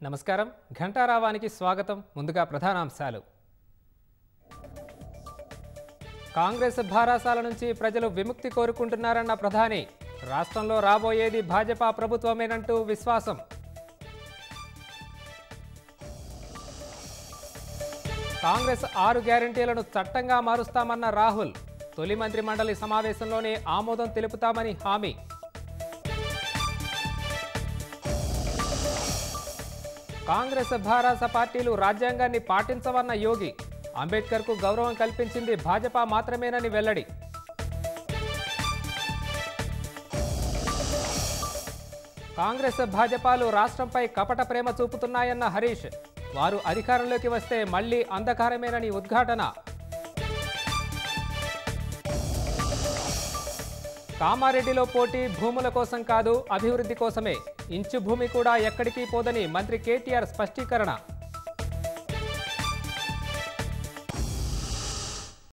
నమస్కారం ఘంటారావానికి స్వాగతం ముందుగా ప్రధానాంశాలు కాంగ్రెస్ భారాసాల నుంచి ప్రజలు విముక్తి కోరుకుంటున్నారన్న ప్రధాని రాష్ట్రంలో రాబోయేది భాజపా ప్రభుత్వమేనంటూ విశ్వాసం కాంగ్రెస్ ఆరు గ్యారంటీలను చట్టంగా మారుస్తామన్న రాహుల్ తొలి మంత్రి మండలి సమావేశంలోనే ఆమోదం తెలుపుతామని హామీ కాంగ్రెస్ భారాస పార్టీలు రాజ్యాంగాన్ని పాటించవన్న యోగి అంబేద్కర్కు గౌరవం కల్పించింది భాజపా మాత్రమేనని వెల్లడి కాంగ్రెస్ భాజపాలు రాష్ట్రంపై కపట ప్రేమ చూపుతున్నాయన్న హరీష్ వారు అధికారంలోకి వస్తే మళ్లీ అంధకారమేనని ఉద్ఘాటన కామారెడ్డిలో పోటీ భూముల కోసం కాదు అభివృద్ధి కోసమే ఇంచు భూమి కూడా ఎక్కడికి పోదని మంత్రి కేటీఆర్ స్పష్టీకరణ